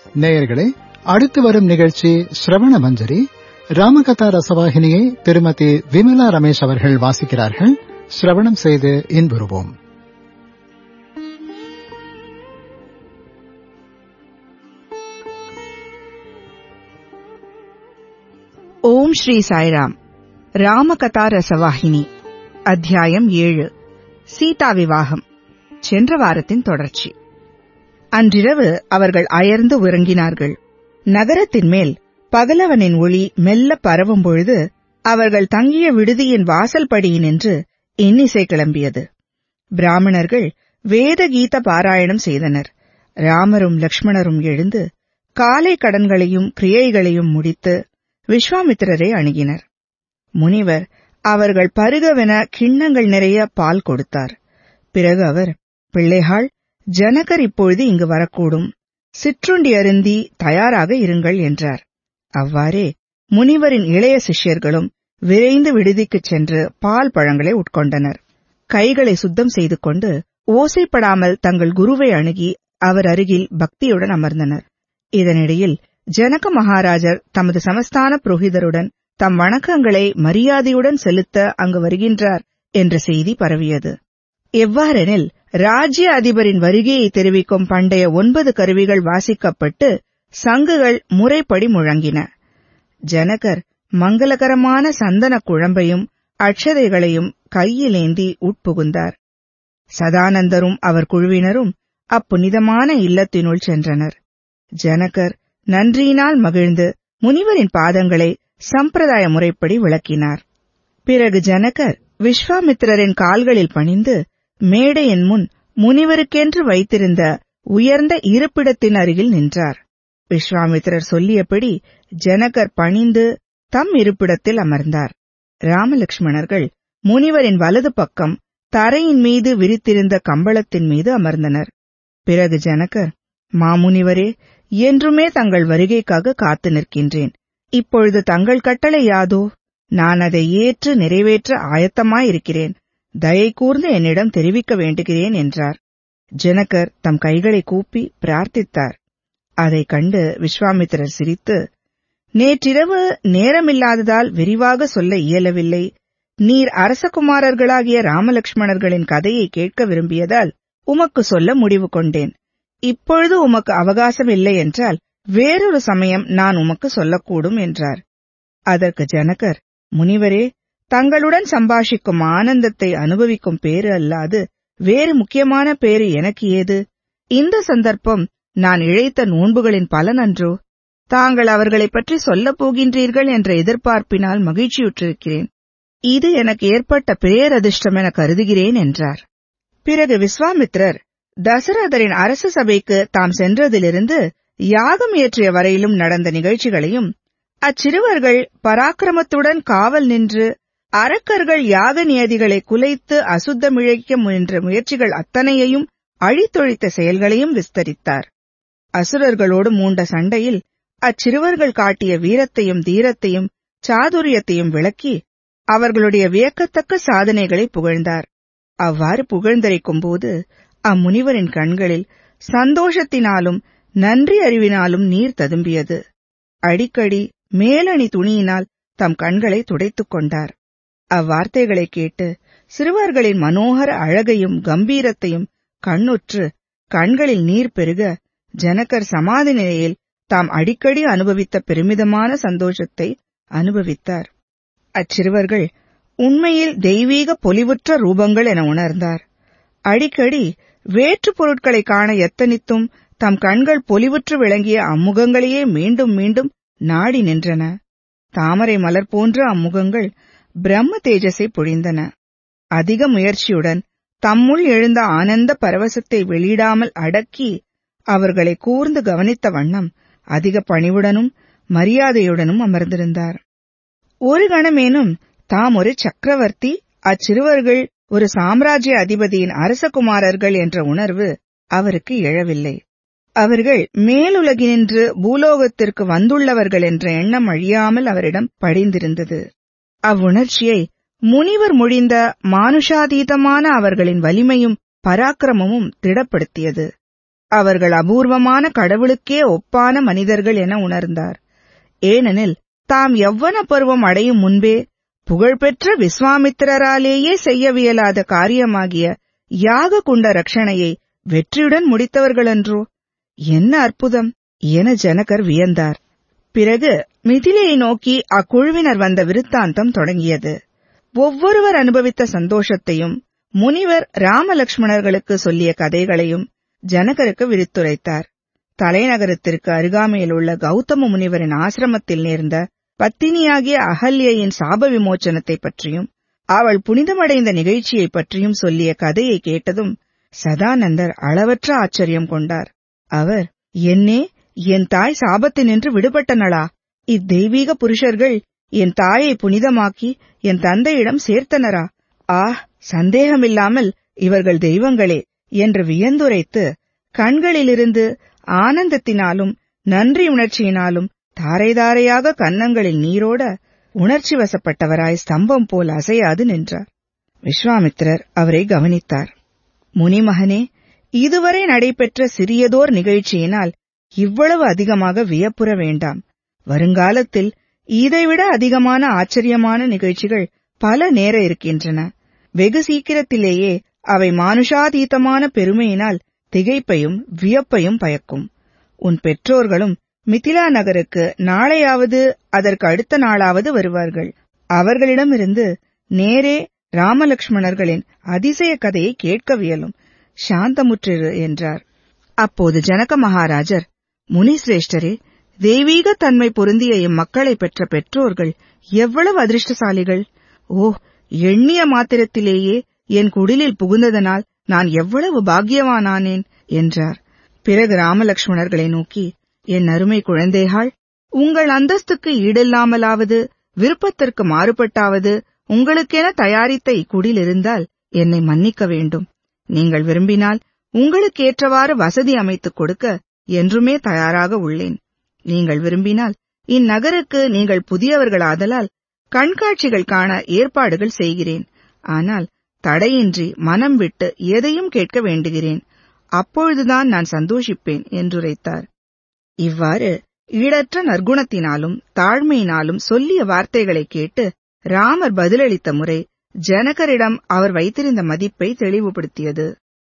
நேயர்களே அடுத்து வரும் நிகழ்ச்சி ஸ்ரவண மஞ்சரி ராமகதா ரசவாகினியை திருமதி விமலா ரமேஷ் அவர்கள் வாசிக்கிறார்கள் சிரவணம் செய்து இன்புறுவோம் ஓம் ஸ்ரீ சாய்ராம் ராமகதா ரசவாகினி அத்தியாயம் ஏழு சீதா விவாகம் சென்ற வாரத்தின் தொடர்ச்சி அன்றிரவு அவர்கள் அயர்ந்து உறங்கினார்கள் நகரத்தின் மேல் பகலவனின் ஒளி மெல்ல பரவும் பொழுது அவர்கள் தங்கிய விடுதியின் வாசல் படியினின்று இன்னிசை கிளம்பியது பிராமணர்கள் வேத கீத பாராயணம் செய்தனர் ராமரும் லக்ஷ்மணரும் எழுந்து காலை கடன்களையும் கிரியைகளையும் முடித்து விஸ்வாமித்திரரை அணுகினர் முனிவர் அவர்கள் பருகவென கிண்ணங்கள் நிறைய பால் கொடுத்தார் பிறகு அவர் பிள்ளைகள் ஜனகர் இப்பொழுது இங்கு வரக்கூடும் சிற்றுண்டி அருந்தி தயாராக இருங்கள் என்றார் அவ்வாறே முனிவரின் இளைய சிஷ்யர்களும் விரைந்து விடுதிக்குச் சென்று பால் பழங்களை உட்கொண்டனர் கைகளை சுத்தம் செய்து கொண்டு ஓசைப்படாமல் தங்கள் குருவை அணுகி அவர் அருகில் பக்தியுடன் அமர்ந்தனர் இதனிடையில் ஜனக மகாராஜர் தமது சமஸ்தான புரோகிதருடன் தம் வணக்கங்களை மரியாதையுடன் செலுத்த அங்கு வருகின்றார் என்ற செய்தி பரவியது எவ்வாறெனில் ராஜ்ய அதிபரின் வருகையை தெரிவிக்கும் பண்டைய ஒன்பது கருவிகள் வாசிக்கப்பட்டு சங்குகள் முறைப்படி முழங்கின ஜனகர் மங்களகரமான சந்தன குழம்பையும் அட்சதைகளையும் கையிலேந்தி உட்புகுந்தார் சதானந்தரும் அவர் குழுவினரும் அப்புனிதமான இல்லத்தினுள் சென்றனர் ஜனகர் நன்றியினால் மகிழ்ந்து முனிவரின் பாதங்களை சம்பிரதாய முறைப்படி விளக்கினார் பிறகு ஜனகர் விஸ்வாமித்திரரின் கால்களில் பணிந்து மேடையின் முன் முனிவருக்கென்று வைத்திருந்த உயர்ந்த இருப்பிடத்தின் அருகில் நின்றார் விஸ்வாமித்திரர் சொல்லியபடி ஜனகர் பணிந்து தம் இருப்பிடத்தில் அமர்ந்தார் ராமலட்சுமணர்கள் முனிவரின் வலது பக்கம் தரையின் மீது விரித்திருந்த கம்பளத்தின் மீது அமர்ந்தனர் பிறகு ஜனகர் மாமுனிவரே என்றுமே தங்கள் வருகைக்காக காத்து நிற்கின்றேன் இப்பொழுது தங்கள் கட்டளை யாதோ நான் அதை ஏற்று நிறைவேற்ற ஆயத்தமாயிருக்கிறேன் தயை கூர்ந்து என்னிடம் தெரிவிக்க வேண்டுகிறேன் என்றார் ஜனகர் தம் கைகளை கூப்பி பிரார்த்தித்தார் அதைக் கண்டு விஸ்வாமித்திரர் சிரித்து நேற்றிரவு நேரமில்லாததால் விரிவாக சொல்ல இயலவில்லை நீர் அரசகுமாரர்களாகிய ராமலட்சுமணர்களின் கதையை கேட்க விரும்பியதால் உமக்கு சொல்ல முடிவு கொண்டேன் இப்பொழுது உமக்கு அவகாசம் இல்லை என்றால் வேறொரு சமயம் நான் உமக்கு சொல்லக்கூடும் என்றார் அதற்கு ஜனகர் முனிவரே தங்களுடன் சம்பாஷிக்கும் ஆனந்தத்தை அனுபவிக்கும் பேறு அல்லாது வேறு முக்கியமான பேறு எனக்கு ஏது இந்த சந்தர்ப்பம் நான் இழைத்த நோன்புகளின் பலனன்றோ தாங்கள் அவர்களைப் பற்றி சொல்லப் போகின்றீர்கள் என்ற எதிர்பார்ப்பினால் மகிழ்ச்சியுற்றிருக்கிறேன் இது எனக்கு ஏற்பட்ட பேரதிர்ஷ்டம் என கருதுகிறேன் என்றார் பிறகு விஸ்வாமித்ரர் தசரதரின் அரச சபைக்கு தாம் சென்றதிலிருந்து யாகம் இயற்றிய வரையிலும் நடந்த நிகழ்ச்சிகளையும் அச்சிறுவர்கள் பராக்கிரமத்துடன் காவல் நின்று அரக்கர்கள் யாக நியதிகளை குலைத்து அசுத்தமிழைக்க முயன்ற முயற்சிகள் அத்தனையையும் அழித்தொழித்த செயல்களையும் விஸ்தரித்தார் அசுரர்களோடு மூண்ட சண்டையில் அச்சிறுவர்கள் காட்டிய வீரத்தையும் தீரத்தையும் சாதுரியத்தையும் விளக்கி அவர்களுடைய வியக்கத்தக்க சாதனைகளை புகழ்ந்தார் அவ்வாறு புகழ்ந்தரைக்கும் போது அம்முனிவரின் கண்களில் சந்தோஷத்தினாலும் நன்றி அறிவினாலும் நீர் ததும்பியது அடிக்கடி மேலணி துணியினால் தம் கண்களை துடைத்துக் கொண்டார் அவ்வார்த்தைகளை கேட்டு சிறுவர்களின் மனோகர அழகையும் கம்பீரத்தையும் கண்ணுற்று கண்களில் நீர் பெருக ஜனகர் சமாதி நிலையில் தாம் அடிக்கடி அனுபவித்த பெருமிதமான சந்தோஷத்தை அனுபவித்தார் அச்சிறுவர்கள் உண்மையில் தெய்வீக பொலிவுற்ற ரூபங்கள் என உணர்ந்தார் அடிக்கடி வேற்று பொருட்களை காண எத்தனித்தும் தம் கண்கள் பொலிவுற்று விளங்கிய அம்முகங்களையே மீண்டும் மீண்டும் நாடி நின்றன தாமரை மலர் போன்ற அம்முகங்கள் பிரம்ம தேஜஸை பொழிந்தன அதிக முயற்சியுடன் தம்முள் எழுந்த ஆனந்த பரவசத்தை வெளியிடாமல் அடக்கி அவர்களை கூர்ந்து கவனித்த வண்ணம் அதிக பணிவுடனும் மரியாதையுடனும் அமர்ந்திருந்தார் ஒரு கணமேனும் தாம் ஒரு சக்கரவர்த்தி அச்சிறுவர்கள் ஒரு சாம்ராஜ்ய அதிபதியின் அரசகுமாரர்கள் என்ற உணர்வு அவருக்கு எழவில்லை அவர்கள் மேலுலகினின்று பூலோகத்திற்கு வந்துள்ளவர்கள் என்ற எண்ணம் அழியாமல் அவரிடம் படிந்திருந்தது அவ்வுணர்ச்சியை முனிவர் மொழிந்த மானுஷாதீதமான அவர்களின் வலிமையும் பராக்கிரமமும் திடப்படுத்தியது அவர்கள் அபூர்வமான கடவுளுக்கே ஒப்பான மனிதர்கள் என உணர்ந்தார் ஏனெனில் தாம் யவ்வன பருவம் அடையும் முன்பே புகழ்பெற்ற விஸ்வாமித்திரராலேயே செய்யவியலாத காரியமாகிய யாக குண்ட ரட்சணையை வெற்றியுடன் முடித்தவர்களன்றோ என்ன அற்புதம் என ஜனகர் வியந்தார் பிறகு மிதிலையை நோக்கி அக்குழுவினர் வந்த விருத்தாந்தம் தொடங்கியது ஒவ்வொருவர் அனுபவித்த சந்தோஷத்தையும் முனிவர் ராமலக்ஷ்மணர்களுக்கு சொல்லிய கதைகளையும் ஜனகருக்கு விரித்துரைத்தார் தலைநகரத்திற்கு அருகாமையில் உள்ள கௌதம முனிவரின் ஆசிரமத்தில் நேர்ந்த பத்தினியாகிய அகல்யையின் சாப விமோச்சனத்தை பற்றியும் அவள் புனிதமடைந்த நிகழ்ச்சியை பற்றியும் சொல்லிய கதையை கேட்டதும் சதானந்தர் அளவற்ற ஆச்சரியம் கொண்டார் அவர் என்னே என் தாய் சாபத்தினின்று விடுபட்டனளா இத்தெய்வீக புருஷர்கள் என் தாயை புனிதமாக்கி என் தந்தையிடம் சேர்த்தனரா ஆ சந்தேகமில்லாமல் இவர்கள் தெய்வங்களே என்று வியந்துரைத்து கண்களிலிருந்து ஆனந்தத்தினாலும் நன்றி உணர்ச்சியினாலும் தாரை தாரையாக கன்னங்களில் நீரோட உணர்ச்சி வசப்பட்டவராய் ஸ்தம்பம் போல் அசையாது நின்றார் விஸ்வாமித்திரர் அவரை கவனித்தார் முனிமகனே இதுவரை நடைபெற்ற சிறியதோர் நிகழ்ச்சியினால் இவ்வளவு அதிகமாக வியப்புற வேண்டாம் வருங்காலத்தில் இதைவிட அதிகமான ஆச்சரியமான நிகழ்ச்சிகள் பல நேர இருக்கின்றன வெகு சீக்கிரத்திலேயே அவை மானுஷாதீதமான பெருமையினால் திகைப்பையும் வியப்பையும் பயக்கும் உன் பெற்றோர்களும் மிதிலா நகருக்கு நாளையாவது அதற்கு அடுத்த நாளாவது வருவார்கள் அவர்களிடமிருந்து நேரே ராமலக்ஷ்மணர்களின் அதிசய கதையை கேட்கவியலும் சாந்தமுற்றிரு என்றார் அப்போது ஜனக மகாராஜர் முனிசிரேஷ்டரே தெய்வீக தன்மை பொருந்திய இம்மக்களை பெற்ற பெற்றோர்கள் எவ்வளவு அதிர்ஷ்டசாலிகள் ஓ எண்ணிய மாத்திரத்திலேயே என் குடிலில் புகுந்ததனால் நான் எவ்வளவு பாக்கியவானானேன் என்றார் பிறகு ராமலக்ஷ்மணர்களை நோக்கி என் அருமை குழந்தைகள் உங்கள் அந்தஸ்துக்கு ஈடில்லாமலாவது விருப்பத்திற்கு மாறுபட்டாவது உங்களுக்கென தயாரித்த இக்குடில் இருந்தால் என்னை மன்னிக்க வேண்டும் நீங்கள் விரும்பினால் உங்களுக்கு ஏற்றவாறு வசதி அமைத்துக் கொடுக்க என்றுமே தயாராக உள்ளேன் நீங்கள் விரும்பினால் இந்நகருக்கு நீங்கள் புதியவர்களாதலால் கண்காட்சிகள் காண ஏற்பாடுகள் செய்கிறேன் ஆனால் தடையின்றி மனம் விட்டு எதையும் கேட்க வேண்டுகிறேன் அப்பொழுதுதான் நான் சந்தோஷிப்பேன் என்றுரைத்தார் இவ்வாறு ஈடற்ற நற்குணத்தினாலும் தாழ்மையினாலும் சொல்லிய வார்த்தைகளை கேட்டு ராமர் பதிலளித்த முறை ஜனகரிடம் அவர் வைத்திருந்த மதிப்பை தெளிவுபடுத்தியது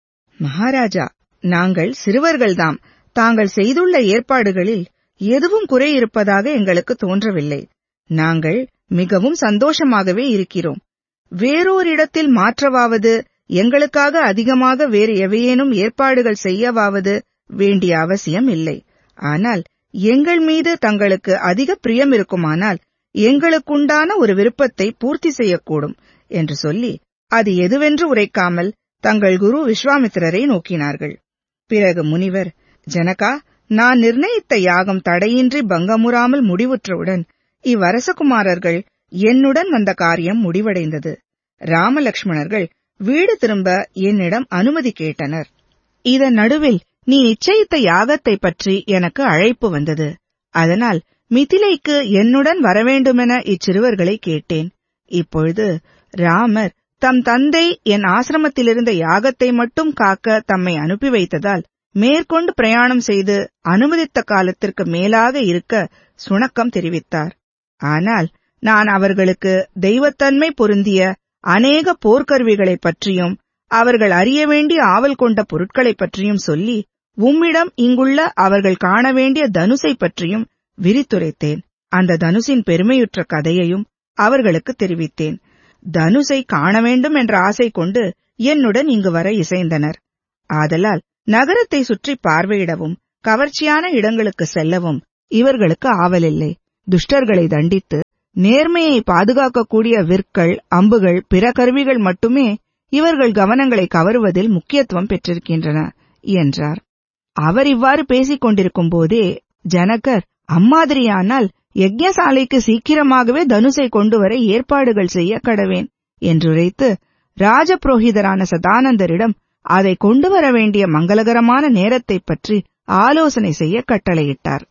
மகாராஜா நாங்கள் சிறுவர்கள்தாம் தாங்கள் செய்துள்ள ஏற்பாடுகளில் எதுவும் குறை இருப்பதாக எங்களுக்கு தோன்றவில்லை நாங்கள் மிகவும் சந்தோஷமாகவே இருக்கிறோம் வேறோரிடத்தில் மாற்றவாவது எங்களுக்காக அதிகமாக வேறு எவையேனும் ஏற்பாடுகள் செய்யவாவது வேண்டிய அவசியம் இல்லை ஆனால் எங்கள் மீது தங்களுக்கு அதிக பிரியம் இருக்குமானால் எங்களுக்குண்டான ஒரு விருப்பத்தை பூர்த்தி செய்யக்கூடும் என்று சொல்லி அது எதுவென்று உரைக்காமல் தங்கள் குரு விஸ்வாமித்திரரை நோக்கினார்கள் பிறகு முனிவர் ஜனகா நான் நிர்ணயித்த யாகம் தடையின்றி பங்கமுறாமல் முடிவுற்றவுடன் இவ்வரசகுமாரர்கள் என்னுடன் வந்த காரியம் முடிவடைந்தது ராமலக்ஷ்மணர்கள் வீடு திரும்ப என்னிடம் அனுமதி கேட்டனர் இதன் நடுவில் நீ நிச்சயித்த யாகத்தை பற்றி எனக்கு அழைப்பு வந்தது அதனால் மிதிலைக்கு என்னுடன் வரவேண்டுமென இச்சிறுவர்களை கேட்டேன் இப்பொழுது ராமர் தம் தந்தை என் ஆசிரமத்திலிருந்த யாகத்தை மட்டும் காக்க தம்மை அனுப்பி வைத்ததால் மேற்கொண்டு பிரயாணம் செய்து அனுமதித்த காலத்திற்கு மேலாக இருக்க சுணக்கம் தெரிவித்தார் ஆனால் நான் அவர்களுக்கு தெய்வத்தன்மை பொருந்திய அநேக போர்க்கருவிகளைப் பற்றியும் அவர்கள் அறிய வேண்டிய ஆவல் கொண்ட பொருட்களைப் பற்றியும் சொல்லி உம்மிடம் இங்குள்ள அவர்கள் காண வேண்டிய தனுசை பற்றியும் விரித்துரைத்தேன் அந்த தனுசின் பெருமையுற்ற கதையையும் அவர்களுக்கு தெரிவித்தேன் தனுசை காண வேண்டும் என்ற ஆசை கொண்டு என்னுடன் இங்கு வர இசைந்தனர் ஆதலால் நகரத்தை சுற்றி பார்வையிடவும் கவர்ச்சியான இடங்களுக்கு செல்லவும் இவர்களுக்கு ஆவலில்லை துஷ்டர்களை தண்டித்து நேர்மையை பாதுகாக்கக்கூடிய விற்கள் அம்புகள் பிற கருவிகள் மட்டுமே இவர்கள் கவனங்களை கவருவதில் முக்கியத்துவம் பெற்றிருக்கின்றன என்றார் அவர் இவ்வாறு பேசிக் கொண்டிருக்கும் போதே ஜனகர் அம்மாதிரியானால் யஜ்ஞசாலைக்கு சீக்கிரமாகவே தனுசை கொண்டு வர ஏற்பாடுகள் செய்ய கடவேன் என்றுரைத்து ராஜபுரோகிதரான சதானந்தரிடம் அதை கொண்டு வர வேண்டிய மங்களகரமான நேரத்தைப் பற்றி ஆலோசனை செய்ய கட்டளையிட்டார்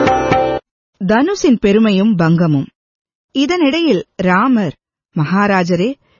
தனுசின் பெருமையும் பங்கமும் இதனிடையில் ராமர் மகாராஜரே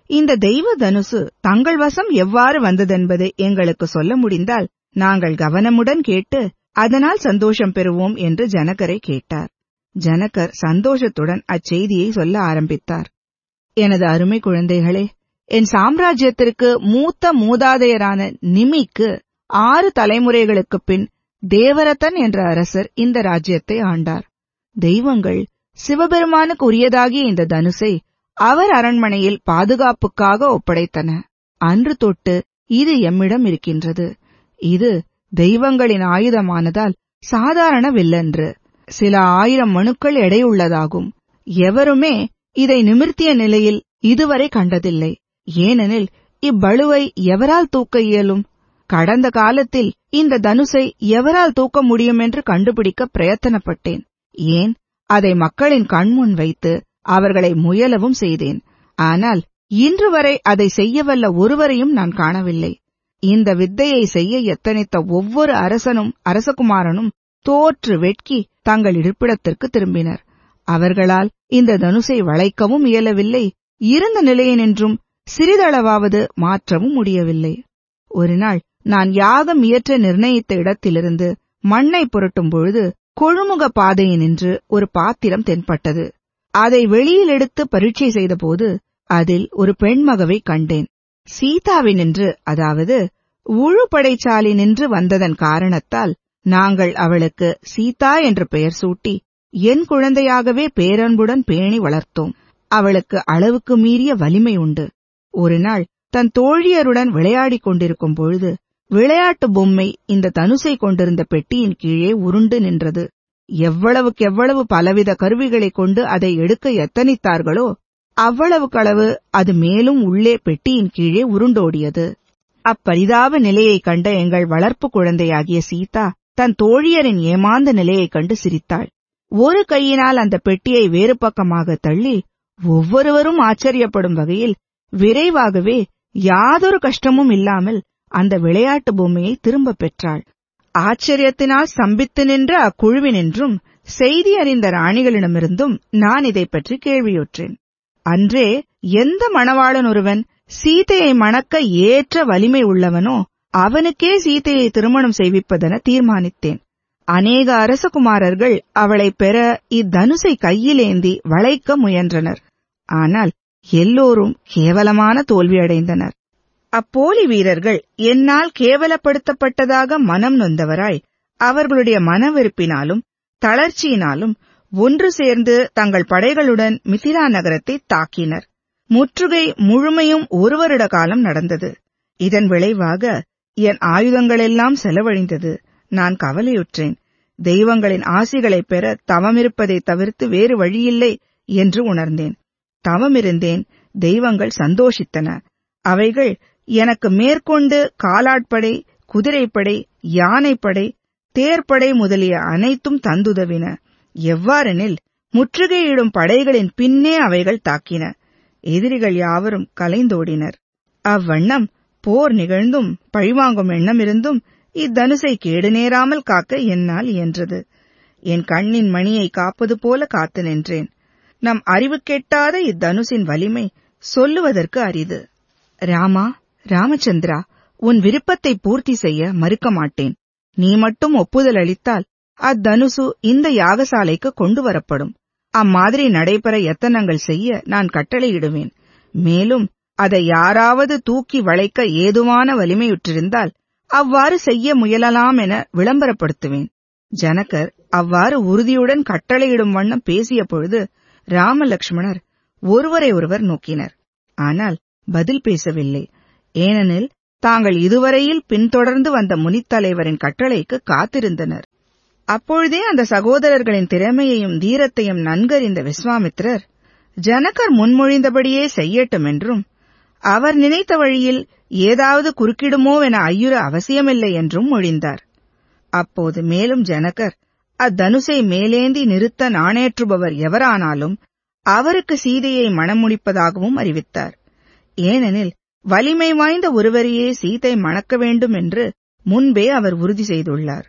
இந்த தெய்வ தனுசு தங்கள் வசம் எவ்வாறு வந்ததென்பதை எங்களுக்கு சொல்ல முடிந்தால் நாங்கள் கவனமுடன் கேட்டு அதனால் சந்தோஷம் பெறுவோம் என்று ஜனகரை கேட்டார் ஜனகர் சந்தோஷத்துடன் அச்செய்தியை சொல்ல ஆரம்பித்தார் எனது அருமை குழந்தைகளே என் சாம்ராஜ்யத்திற்கு மூத்த மூதாதையரான நிமிக்கு ஆறு தலைமுறைகளுக்குப் பின் தேவரதன் என்ற அரசர் இந்த ராஜ்யத்தை ஆண்டார் தெய்வங்கள் சிவபெருமானுக்கு உரியதாகிய இந்த தனுசை அவர் அரண்மனையில் பாதுகாப்புக்காக ஒப்படைத்தன அன்று தொட்டு இது எம்மிடம் இருக்கின்றது இது தெய்வங்களின் ஆயுதமானதால் சாதாரண வில்லன்று சில ஆயிரம் மனுக்கள் எடையுள்ளதாகும் எவருமே இதை நிமிர்த்திய நிலையில் இதுவரை கண்டதில்லை ஏனெனில் இப்பளுவை எவரால் தூக்க இயலும் கடந்த காலத்தில் இந்த தனுசை எவரால் தூக்க முடியும் என்று கண்டுபிடிக்க பிரயத்தனப்பட்டேன் ஏன் அதை மக்களின் கண்முன் வைத்து அவர்களை முயலவும் செய்தேன் ஆனால் இன்று வரை அதை செய்யவல்ல ஒருவரையும் நான் காணவில்லை இந்த வித்தையை செய்ய எத்தனித்த ஒவ்வொரு அரசனும் அரசகுமாரனும் தோற்று வெட்கி தங்கள் இருப்பிடத்திற்கு திரும்பினர் அவர்களால் இந்த தனுசை வளைக்கவும் இயலவில்லை இருந்த நிலையினின்றும் சிறிதளவாவது மாற்றவும் முடியவில்லை ஒருநாள் நான் யாகம் இயற்ற நிர்ணயித்த இடத்திலிருந்து மண்ணை புரட்டும் பொழுது கொழுமுக பாதையினின்று ஒரு பாத்திரம் தென்பட்டது அதை வெளியில் எடுத்து பரீட்சை செய்தபோது அதில் ஒரு பெண்மகவை கண்டேன் சீதாவினின்று அதாவது உழுபடைச்சாலி நின்று வந்ததன் காரணத்தால் நாங்கள் அவளுக்கு சீதா என்று பெயர் சூட்டி என் குழந்தையாகவே பேரன்புடன் பேணி வளர்த்தோம் அவளுக்கு அளவுக்கு மீறிய வலிமை உண்டு ஒரு நாள் தன் தோழியருடன் விளையாடிக் கொண்டிருக்கும் பொழுது விளையாட்டு பொம்மை இந்த தனுசை கொண்டிருந்த பெட்டியின் கீழே உருண்டு நின்றது எவ்வளவுக்கெவ்வளவு பலவித கருவிகளைக் கொண்டு அதை எடுக்க எத்தனித்தார்களோ அவ்வளவுக்களவு அது மேலும் உள்ளே பெட்டியின் கீழே உருண்டோடியது அப்பரிதாப நிலையைக் கண்ட எங்கள் வளர்ப்பு குழந்தையாகிய சீதா தன் தோழியரின் ஏமாந்த நிலையைக் கண்டு சிரித்தாள் ஒரு கையினால் அந்த பெட்டியை வேறு பக்கமாக தள்ளி ஒவ்வொருவரும் ஆச்சரியப்படும் வகையில் விரைவாகவே யாதொரு கஷ்டமும் இல்லாமல் அந்த விளையாட்டு பொம்மையை திரும்பப் பெற்றாள் ஆச்சரியத்தினால் ஸ்தம்பித்து நின்ற அக்குழுவினின்றும் செய்தி அறிந்த ராணிகளிடமிருந்தும் நான் இதைப் பற்றி கேள்வியுற்றேன் அன்றே எந்த மணவாளன் ஒருவன் சீதையை மணக்க ஏற்ற வலிமை உள்ளவனோ அவனுக்கே சீதையை திருமணம் செய்விப்பதென தீர்மானித்தேன் அநேக அரசகுமாரர்கள் அவளைப் பெற இத்தனுசை கையிலேந்தி வளைக்க முயன்றனர் ஆனால் எல்லோரும் கேவலமான தோல்வியடைந்தனர் அப்போலி வீரர்கள் என்னால் கேவலப்படுத்தப்பட்டதாக மனம் நொந்தவராய் அவர்களுடைய மனவெறுப்பினாலும் தளர்ச்சியினாலும் ஒன்று சேர்ந்து தங்கள் படைகளுடன் மிதிலா நகரத்தை தாக்கினர் முற்றுகை முழுமையும் ஒரு வருட காலம் நடந்தது இதன் விளைவாக என் ஆயுதங்களெல்லாம் செலவழிந்தது நான் கவலையுற்றேன் தெய்வங்களின் ஆசிகளைப் பெற தவமிருப்பதைத் தவிர்த்து வேறு வழியில்லை என்று உணர்ந்தேன் தவமிருந்தேன் தெய்வங்கள் சந்தோஷித்தன அவைகள் எனக்கு மேற்கொண்டு காலாட்படை குதிரைப்படை யானைப்படை தேர்ப்படை முதலிய அனைத்தும் தந்துதவின எவ்வாறெனில் முற்றுகையிடும் படைகளின் பின்னே அவைகள் தாக்கின எதிரிகள் யாவரும் கலைந்தோடினர் அவ்வண்ணம் போர் நிகழ்ந்தும் பழிவாங்கும் எண்ணமிருந்தும் இத்தனுசை கேடு நேராமல் காக்க என்னால் இயன்றது என் கண்ணின் மணியை காப்பது போல காத்து நின்றேன் நம் அறிவு கெட்டாத இத்தனுசின் வலிமை சொல்லுவதற்கு அரிது ராமா ராமச்சந்திரா உன் விருப்பத்தை பூர்த்தி செய்ய மறுக்க மாட்டேன் நீ மட்டும் ஒப்புதல் அளித்தால் அத்தனுசு இந்த யாகசாலைக்கு கொண்டு வரப்படும் அம்மாதிரி நடைபெற எத்தனங்கள் செய்ய நான் கட்டளையிடுவேன் மேலும் அதை யாராவது தூக்கி வளைக்க ஏதுவான வலிமையுற்றிருந்தால் அவ்வாறு செய்ய முயலலாம் என விளம்பரப்படுத்துவேன் ஜனகர் அவ்வாறு உறுதியுடன் கட்டளையிடும் வண்ணம் பேசிய பொழுது ராமலக்ஷ்மணர் ஒருவரை ஒருவர் நோக்கினர் ஆனால் பதில் பேசவில்லை ஏனெனில் தாங்கள் இதுவரையில் பின்தொடர்ந்து வந்த முனித்தலைவரின் கட்டளைக்கு காத்திருந்தனர் அப்பொழுதே அந்த சகோதரர்களின் திறமையையும் தீரத்தையும் நன்கறிந்த விஸ்வாமித்திரர் ஜனகர் முன்மொழிந்தபடியே செய்யட்டும் என்றும் அவர் நினைத்த வழியில் ஏதாவது குறுக்கிடுமோ என ஐயுற அவசியமில்லை என்றும் மொழிந்தார் அப்போது மேலும் ஜனகர் அத்தனுசை மேலேந்தி நிறுத்த நாணேற்றுபவர் எவரானாலும் அவருக்கு சீதையை மணமுடிப்பதாகவும் அறிவித்தார் ஏனெனில் வலிமை வாய்ந்த ஒருவரையே சீதை மணக்க வேண்டும் என்று முன்பே அவர் உறுதி செய்துள்ளார்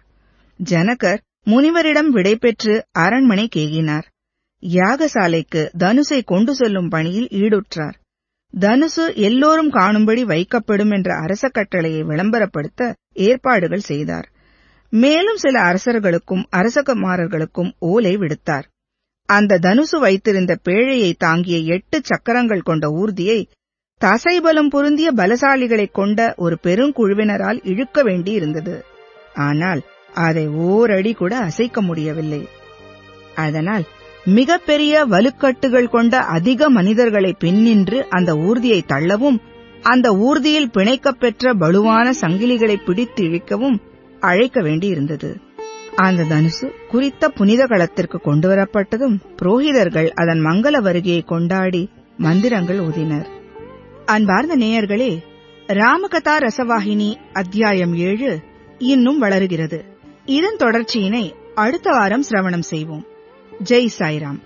ஜனகர் முனிவரிடம் விடைபெற்று அரண்மனை கேகினார் யாகசாலைக்கு தனுசை கொண்டு செல்லும் பணியில் ஈடுற்றார் தனுசு எல்லோரும் காணும்படி வைக்கப்படும் என்ற அரச கட்டளையை விளம்பரப்படுத்த ஏற்பாடுகள் செய்தார் மேலும் சில அரசர்களுக்கும் அரசகுமாரர்களுக்கும் ஓலை விடுத்தார் அந்த தனுசு வைத்திருந்த பேழையை தாங்கிய எட்டு சக்கரங்கள் கொண்ட ஊர்தியை தசைபலம் பொருந்திய பலசாலிகளைக் கொண்ட ஒரு பெருங்குழுவினரால் இழுக்க வேண்டியிருந்தது ஆனால் அதை ஓரடி கூட அசைக்க முடியவில்லை அதனால் மிகப்பெரிய வலுக்கட்டுகள் கொண்ட அதிக மனிதர்களை பின்னின்று அந்த ஊர்தியை தள்ளவும் அந்த ஊர்தியில் பிணைக்கப் பெற்ற பலுவான சங்கிலிகளை பிடித்து இழுக்கவும் அழைக்க வேண்டியிருந்தது அந்த தனுசு குறித்த புனித களத்திற்கு கொண்டுவரப்பட்டதும் புரோகிதர்கள் அதன் மங்கள வருகையை கொண்டாடி மந்திரங்கள் ஓதினர் அன்பார்ந்த நேயர்களே ராமகதா ரசவாகினி அத்தியாயம் ஏழு இன்னும் வளருகிறது இதன் தொடர்ச்சியினை அடுத்த வாரம் சிரவணம் செய்வோம் ஜெய் சாய்ராம்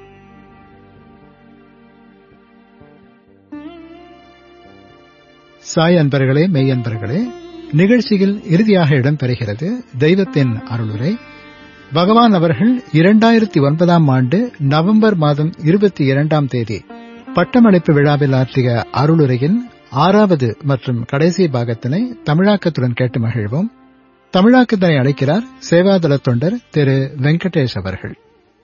சாய் அன்பர்களே மெய் அன்பர்களே நிகழ்ச்சியில் இறுதியாக இடம்பெறுகிறது தெய்வத்தின் அருளுரை பகவான் அவர்கள் இரண்டாயிரத்தி ஒன்பதாம் ஆண்டு நவம்பர் மாதம் இருபத்தி இரண்டாம் தேதி பட்டமளிப்பு விழாவில் ஆற்றிய அருளுரையின் ஆறாவது மற்றும் கடைசி பாகத்தினை தமிழாக்கத்துடன் கேட்டு மகிழ்வோம் தமிழாக்கத்தினை அழைக்கிறார் சேவாதள தொண்டர் திரு வெங்கடேஷ் அவர்கள்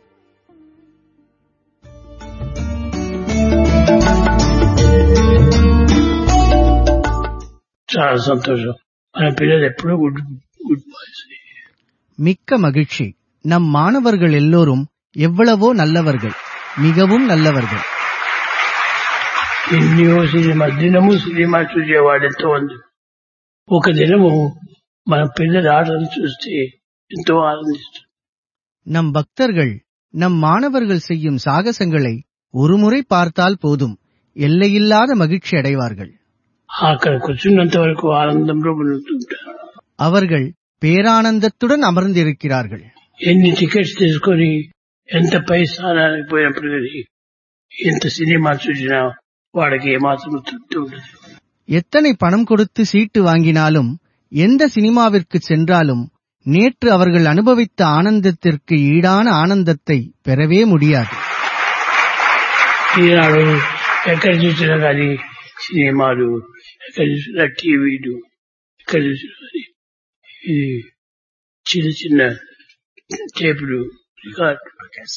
చాలా సంతోషం మన పిల్లలు ఎప్పుడూ గుడ్ గుడ్ బాయ్స్ மிக்க மகிழ்ச்சி நம் மாணவர்கள் எல்லோரும் எவ்வளவோ நல்லவர்கள் மிகவும் நல்லவர்கள் ఎన్నో సినిమా దినము సినిమా చూసేవాడు ఎంతో మంది ఒక దినము మన పిల్లల ఆటలు చూస్తే ఎంతో ఆనందిస్తుంది நம் பக்தர்கள் நம் மாணவர்கள் செய்யும் சாகசங்களை ஒருமுறை பார்த்தால் போதும் எல்லையில்லாத மகிழ்ச்சி அடைவார்கள் అక్కడ కూర్చున్నంత వరకు ఆనందంలో ఉంటుంటారు அவர்கள் பேரானந்தத்துடன் அமர்ந்திருக்கிறார்கள் ఎన్ని టికెట్స్ తీసుకొని ఎంత పై స్థానానికి పోయినప్పుడు కానీ ఎంత సినిమా చూసినా వాడికి ఏమాత్రం తృప్తి ఉండదు எத்தனை பணம் கொடுத்து சீட்டு வாங்கினாலும் எந்த சினிமாவிற்கு சென்றாலும் நேற்று அவர்கள் அனுபவித்த ஆனந்தத்திற்கு ஈடான ஆனந்தத்தை பெறவே முடியாது ఈనాడు ఎక్కడ చూసినా కానీ సినిమాలు ఎక్కడ చూసినా టీవీలు ఎక్కడ చూసినా కానీ ఇది చిన్న చిన్న టేపులు రికార్డు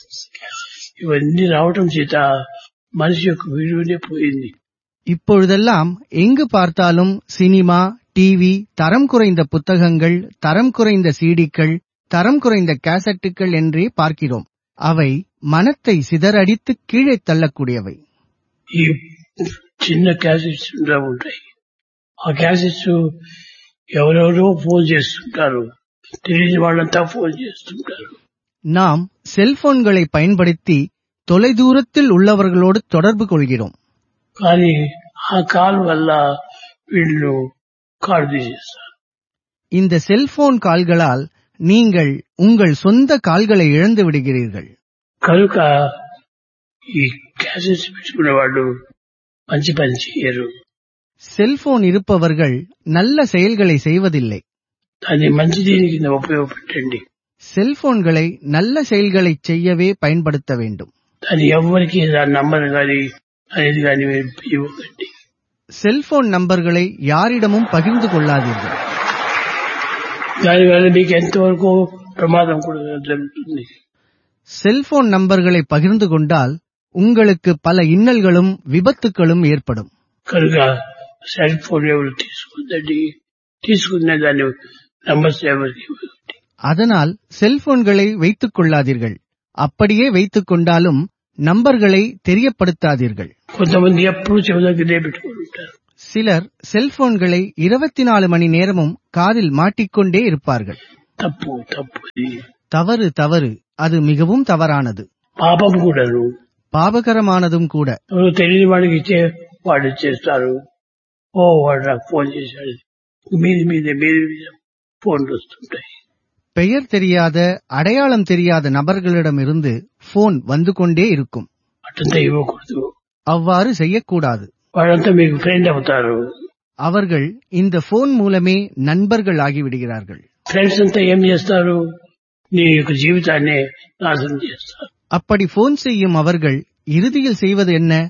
ఇవన్నీ రావటం చేత మనిషి యొక్క విలువనే పోయింది இப்பொழுதெல்லாம் எங்கு பார்த்தாலும் சினிமா டிவி தரம் குறைந்த புத்தகங்கள் தரம் குறைந்த சீடிக்கள் தரம் குறைந்த கேசட்டுகள் என்றே பார்க்கிறோம் அவை மனத்தை சிதறடித்து கீழே தள்ளக்கூடியவை ఈ చిన్న క్యాసెట్స్ ఉంటూ ఉంటాయి ఆ క్యాసెట్స్ ఎవరెవరో ఫోన్ చేస్తుంటారు తెలియని వాళ్ళంతా ఫోన్ చేస్తుంటారు நாம் செல்போன்களை பயன்படுத்தி தொலைதூரத்தில் உள்ளவர்களோடு தொடர்பு கொள்கிறோம் కానీ ఆ కాల్ వల్ల వీళ్ళు కాల్ తీసేస్తారు இந்த செல்போன் கால்களால் நீங்கள் உங்கள் சொந்த கால்களை இழந்து விடுகிறீர்கள் కనుక ఈ క్యాసెట్స్ పెట్టుకునే వాళ్ళు మంచి పని చేయరు செல்போன் இருப்பவர்கள் நல்ல செயல்களை செய்வதில்லை దాన్ని మంచి దీని కింద ఉపయోగపెట్టండి செல்போன்களை நல்ல செயல்களை செய்யவே பயன்படுத்த வேண்டும் దాన్ని ఎవరికి దాని నంబర్ కానీ అనేది కానీ మీరు ఇవ్వకండి செல்போன் நம்பர்களை யாரிடமும் பகிர்ந்து கொள்ளாதீர்கள் దానివల్ల మీకు ఎంతవరకు ప్రమాదం కూడా జరుగుతుంది செல்போன் நம்பர்களை பகிர்ந்து கொண்டால் உங்களுக்கு பல இன்னல்களும் விபத்துக்களும் ஏற்படும் కనుక సెల్ ఫోన్ ఎవరు తీసుకుందండి తీసుకున్న దాన్ని నంబర్స్ ఎవరికి ఇవ్వకండి அதனால் செல்போன்களை வைத்துக் கொள்ளாதீர்கள் அப்படியே வைத்துக் கொண்டாலும் நம்பர்களை தெரியப்படுத்தாதீர்கள் కొంతమంది ఎప్పుడు చెవి దగ్గరే పెట్టుకుని ఉంటారు சிலர் செல்போன்களை இருபத்தி நாலு மணி நேரமும் காதில் மாட்டிக்கொண்டே இருப்பார்கள் తప్పు తప్పు ఇది தவறு தவறு அது மிகவும் தவறானது పాపం కూడాను பாபகரமானதும் கூட ఎవరు తెలియని వాడికి ఇచ్చే వాడు చేస్తారు ఓ వాడు నాకు ఫోన్ చేశాడు మీది మీద మీది మీద ఫోన్లు వస్తుంటాయి பெயர் தெரியாத அடையாளம் தெரியாத நபர்களிடமிருந்து போன் வந்து கொண்டே இருக்கும் అటంతా ఇవ్వకూడదు அவ்வாறு செய்யக்கூடாது వాళ్ళంతా మీకు ఫ్రెండ్ అవుతారు அவர்கள் இந்த போன் மூலமே நண்பர்கள் ஆகிவிடுகிறார்கள் ఫ్రెండ్స్ అంతా ఏం చేస్తారు నీ యొక్క జీవితాన్ని నాశనం చేస్తారు அப்படி போன் செய்யும் அவர்கள் இறுதியில் செய்வது என்ன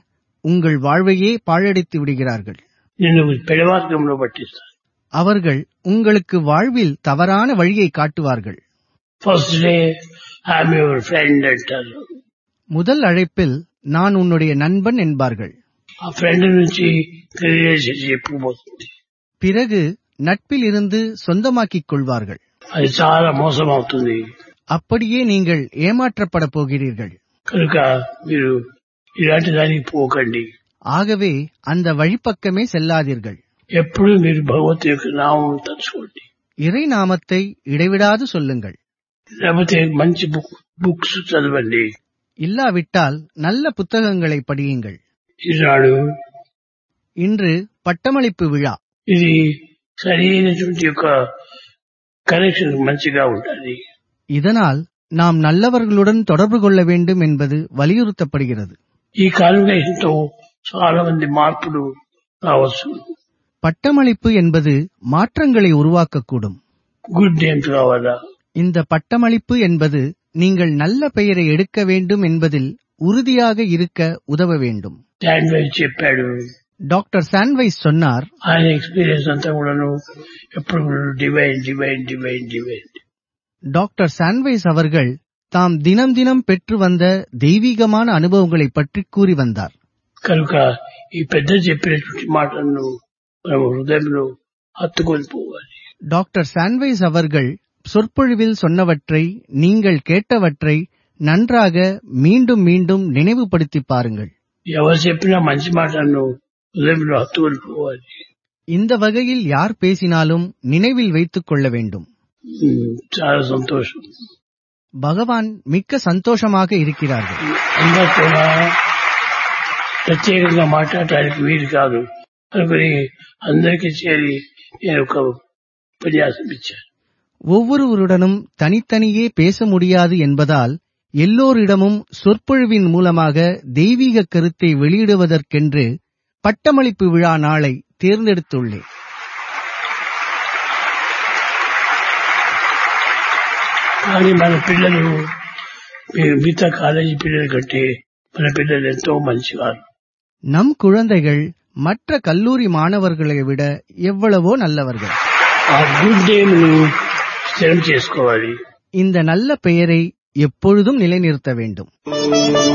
உங்கள் வாழ்வையே பாழடித்து விடுகிறார்கள் నిన్ను పెడమార్గంలో పట్టిస్తారు அவர்கள் உங்களுக்கு வாழ்வில் தவறான வழியை காட்டுவார்கள் first day I'm your friend అంటారు முதல் அழைப்பில் நான் உன்னுடைய நண்பன் என்பார்கள் ఆ ఫ్రెండ్ నుంచి రిలేషన్షిప్ పోతుంది பிறகு நட்பில் இருந்து சொந்தமாக்கிக் கொள்வார்கள் అది చాలా మోసం అవుతుంది அப்படியே நீங்கள் ஏமாற்றப்படப் போகிறீர்கள் కనుక మీరు ఇలాంటి దానికి పోకండి ஆகவே அந்த வழிப்பக்கமே செல்லாதீர்கள் ఎప్పుడు మీరు భగవత్ యొక్క నామం తలుచుకోండి இறை நாமத்தை இடைவிடாது சொல்லுங்கள் లేకపోతే మంచి బుక్ బుక్స్ చదవండి இல்லாவிட்டால் நல்ல புத்தகங்களை படியுங்கள் ఈనాడు இன்று பட்டமளிப்பு விழா ఇది సరైనటువంటి యొక్క కనెక్షన్ మంచిగా ఉండాలి இதனால் நாம் நல்லவர்களுடன் தொடர்பு கொள்ள வேண்டும் என்பது வலியுறுத்தப்படுகிறது ఈ కాన్వకేషన్ తో చాలా మంది మార్పులు రావచ్చు பட்டமளிப்பு என்பது மாற்றங்களை உருவாக்கக்கூடும் గుడ్ నేమ్స్ కావాలా இந்த பட்டமளிப்பு என்பது நீங்கள் நல்ல பெயரை எடுக்க வேண்டும் என்பதில் உறுதியாக இருக்க உதவ வேண்டும் స్టాండ్ వైజ్ చెప్పాడు டாக்டர் சான்வைஸ் சொன்னார் ఆయన ఎక్స్పీరియన్స్ అంతా కూడాను ఎప్పుడు divine divine divine divine doctor சான்வைஸ் அவர்கள் தாம் தினம் தினம் பெற்று வந்த தெய்வீகமான அனுபவங்களை பற்றி கூறி வந்தார் కనుక ఈ పెద్ద చెప్పినటువంటి మాటలను మనం హృదయంలో హత్తుకొని పోవాలి டாக்டர் சான்வைஸ் அவர்கள் சொற்பொழிவில் சொன்னவற்றை நீங்கள் கேட்டவற்றை நன்றாக மீண்டும் மீண்டும் நினைவுபடுத்தி பாருங்கள் ఎవరు చెప్పినా మంచి మాటలను హృదయంలో హత్తుకొని పోవాలి இந்த வகையில் யார் பேசினாலும் நினைவில் வைத்துக் கொள்ள வேண்டும் ఉమ్, చాలా సంతోషం பகவான் மிக்க சந்தோஷமாக இருக்கிறார்கள் అందరూ కూడా ప్రత్యేకంగా మాట్లాడటానికి వీలు కాదు అనుకుని అందరికీ చేరి నేను ఒక ఉపన్యాసం ఇచ్చాను ஒவ்வொருவருடனும் தனித்தனியே பேச முடியாது என்பதால் எல்லோரிடமும் சொற்பொழிவின் மூலமாக தெய்வீக கருத்தை வெளியிடுவதற்கென்று பட்டமளிப்பு விழா நாளை தேர்ந்தெடுத்துள்ளேன் కానీ మన పిల్లలు మీ- మిగతా కాలేజీ పిల్లల కంటే మన పిల్లలు ఎంతో మంచివారు நம் குழந்தைகள் மற்ற கல்லூரி மாணவர்களை விட எவ்வளவோ நல்லவர்கள் ఆ గుడ్ నేమ్ ను స్థిరం చేసుకోవాలి இந்த நல்ல பெயரை எப்பொழுதும் நிலைநிறுத்த வேண்டும்